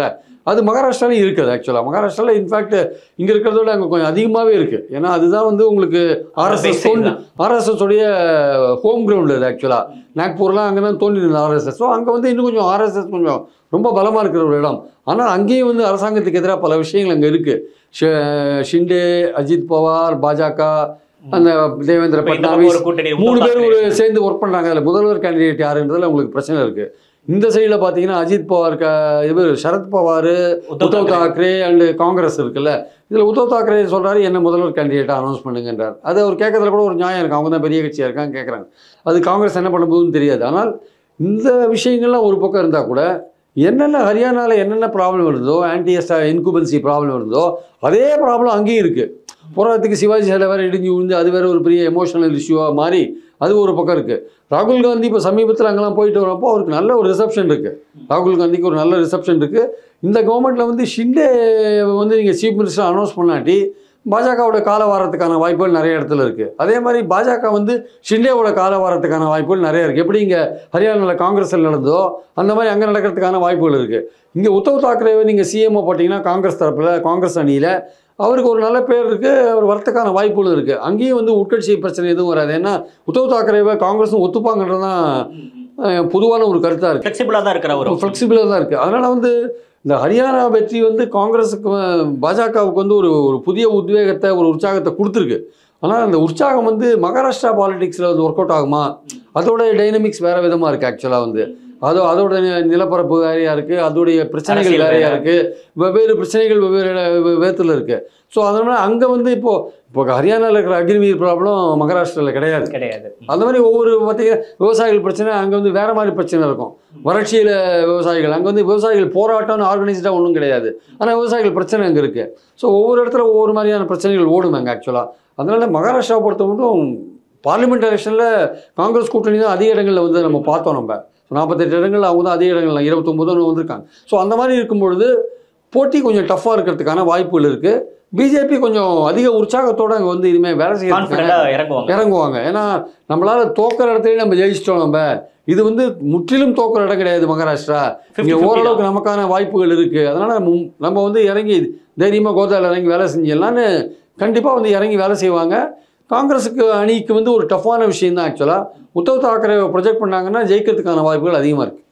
அது மகாராஷ்டிராலையும் இருக்குது ஆக்சுவலாக மகாராஷ்டிராவில் இன்ஃபேக்ட் இங்கே இருக்கிறத விட அங்கே கொஞ்சம் அதிகமாகவே இருக்குது ஏன்னா அதுதான் வந்து உங்களுக்கு ஆர்எஸ்எஸ் Base தோன்றி தான். ஆர்எஸ்எஸ் உடைய ஹோம் கிரவுண்டு அது ஆக்சுவலாக நாக்பூர்லாம் அங்கே தான் தோன்றி இருந்தது ஆர்எஸ்எஸ் ஸோ அங்கே வந்து இன்னும் கொஞ்சம் ஆர்எஸ்எஸ் கொஞ்சம் ரொம்ப பலமாக இருக்கிற ஒரு இடம் ஆனால் அங்கேயும் வந்து அரசாங்கத்துக்கு எதிராக பல விஷயங்கள் அங்கே இருக்குது ஷிண்டே அஜித் பவார் பாஜக அந்த தேவேந்திர இப்ப இந்த பக்கம் பட்னாவிஸ் ஒரு கூட்டணி மூணு உத்தவ் பேர் தாக்கரே. ஒரு சேர்ந்து ஒர்க் பண்ணுறாங்க அதில் முதல்வர் கேண்டிடேட் யாருன்றதுல உங்களுக்கு பிரச்சனை இருக்குது இந்த சைடில் பார்த்தீங்கன்னா அஜித் பவார் க இவர் சரத் பவார் உத்தவ் உத்தவ் தாக்கரே. தாக்கரே அண்டு காங்கிரஸ் இருக்குல்ல இதில் உத்தவ் தாக்கரே சொல்கிறாரு என்ன முதல்வர் கேண்டிடேட்டாக அனௌன்ஸ் பண்ணுங்கன்றார் அது அவர் கேட்கறதுல கூட ஒரு நியாயம் இருக்குது அவங்க தான் பெரிய கட்சியாக இருக்காங்க கேட்குறாங்க அது காங்கிரஸ் என்ன பண்ண போகுதுன்னு தெரியாது ஆனால் இந்த விஷயங்கள்லாம் ஒரு பக்கம் இருந்தால் கூட என்னென்ன ஹரியானாவில் என்னென்ன ப்ராப்ளம் வருதோ ஆன்டிஎஸ்டா இன்குபன்சி ப்ராப்ளம் வருதோ அதே ப்ராப்ளம் அங்கேயும் இருக்குது போராட்டத்துக்கு சிவாஜி சிலை வேறு இடிஞ்சு விழுந்து அது வேற ஒரு பெரிய எமோஷனல் இஷ்யூவாக மாறி அது ஒரு பக்கம் இருக்குது ராகுல் காந்தி இப்போ சமீபத்தில் அங்கெல்லாம் போயிட்டு வரப்போ அவருக்கு நல்ல ஒரு ரிசப்ஷன் இருக்குது ராகுல் காந்திக்கு ஒரு நல்ல ரிசப்ஷன் இருக்குது இந்த கவர்மெண்ட்டில் வந்து ஷிண்டே வந்து நீங்கள் சீஃப் மினிஸ்டர் அனௌன்ஸ் பண்ணாட்டி பாஜகவோட கால வாரத்துக்கான வாய்ப்புகள் நிறைய இடத்துல இருக்குது அதே மாதிரி பாஜக வந்து ஷிண்டேவோட கால வாரத்துக்கான வாய்ப்புகள் நிறைய இருக்குது எப்படி இங்கே ஹரியானாவில் காங்கிரஸில் நடந்ததோ அந்த மாதிரி அங்கே நடக்கிறதுக்கான வாய்ப்புகள் இருக்குது இங்கே உத்தவ் தாக்கரேவை நீங்கள் சிஎம்ஓ போட்டிங்கன்னா காங்கிரஸ் தரப்பில் காங்கிரஸ் அணியில் அவருக்கு ஒரு நல்ல பேர் இருக்குது அவர் வரத்துக்கான வாய்ப்புகள் இருக்குது அங்கேயும் வந்து உட்கட்சி பிரச்சனை எதுவும் வராது ஏன்னா உத்தவ் தாக்கரேவை காங்கிரஸும் ஒத்துப்பாங்கன்றது தான் அஹ், பொதுவான ஒரு கருத்தாக இருக்குது ஃபிளெக்சிபிளா தான் இருக்கிற ஒரு ஃப்ளெக்சிபிளாக தான் இருக்குது அதனால் வந்து இந்த ஹரியானா வெற்றி வந்து காங்கிரஸுக்கு அஹ், பாஜகவுக்கு வந்து ஒரு ஒரு புதிய உத்வேகத்தை ஒரு உற்சாகத்தை கொடுத்துருக்கு ஆனால் அந்த உற்சாகம் வந்து மகாராஷ்டிரா பாலிடிக்ஸில் வந்து ஒர்க் அவுட் ஆகுமா அதோட டைனமிக்ஸ் வேறு விதமாக இருக்குது ஆக்சுவலாக வந்து அதோ அதோட நி- நிலப்பரப்பு வேறையாக இருக்குது அதோடைய பிரச்சனைகள் அரசியல் வேறையாக வேற. இருக்குது வெவ்வேறு பிரச்சனைகள் வெவ்வேறு விதத்தில் இருக்குது ஸோ அதனால் அங்கே வந்து இப்போது இப்போ ஹரியானாவில் இருக்கிற அக்னிவீர் ப்ராப்ளம் மகாராஷ்டிராவில் கிடையாது கிடையாது அந்த மாதிரி ஒவ்வொரு பார்த்தீங்கன்னா விவசாயிகள் பிரச்சனை அங்கே வந்து வேற மாதிரி பிரச்சனை இருக்கும் வறட்சியில் விவசாயிகள் அங்கே வந்து விவசாயிகள் போராட்டம்னு ஆர்கனைஸ்டாக ஒன்றும் கிடையாது ஆனால் விவசாயிகள் பிரச்சனை அங்கே இருக்குது ஸோ ஒவ்வொரு இடத்துல ஒவ்வொரு மாதிரியான பிரச்சனைகள் ஓடும் அங்கே ஆக்சுவலாக அதனால மகாராஷ்டிராவை பொறுத்த மட்டும் பார்லிமெண்ட் எலெக்ஷனில் காங்கிரஸ் கூட்டணி தான் அதிக இடங்களில் வந்து நம்ம பார்த்தோம் நம்ம நாற்பத்தெட்டு இடங்கள் அவங்க தான் அதிக இடங்கள் இருபத்தொம்போது வந்திருக்காங்க ஸோ அந்த மாதிரி இருக்கும் பொழுது போட்டி கொஞ்சம் டஃப்பாக இருக்கிறதுக்கான வாய்ப்புகள் இருக்குது பிஜேபி கொஞ்சம் அதிக உற்சாகத்தோட அங்கே வந்து இனிமேல் வேலை செய்யறதுக்கான கான்பிடண்டா இறங்குவாங்க இறங்குவாங்க ஏன்னா நம்மளால தோக்கிற இடத்துலயே நம்ம ஜெயிச்சிட்டோம் நம்ம இது வந்து முற்றிலும் தோக்கிற இடம் கிடையாது மகாராஷ்டிரா இங்கே 50-50 ஓரளவுக்கு நமக்கான வாய்ப்புகள் இருக்கு அதனால நம்ம நம்ம வந்து இறங்கி தைரியமா கோதாவில் இறங்கி வேலை செஞ்சிடலான்னு கண்டிப்பாக வந்து இறங்கி வேலை செய்வாங்க காங்கிரஸுக்கு அணிக்கு வந்து ஒரு டஃப்பான விஷயம் தான் ஆக்சுவலாக உத்தவ் தாக்கரே ப்ரொஜெக்ட் பண்ணாங்கன்னா ஜெயிக்கிறதுக்கான வாய்ப்புகள் அதிகமாக இருக்கு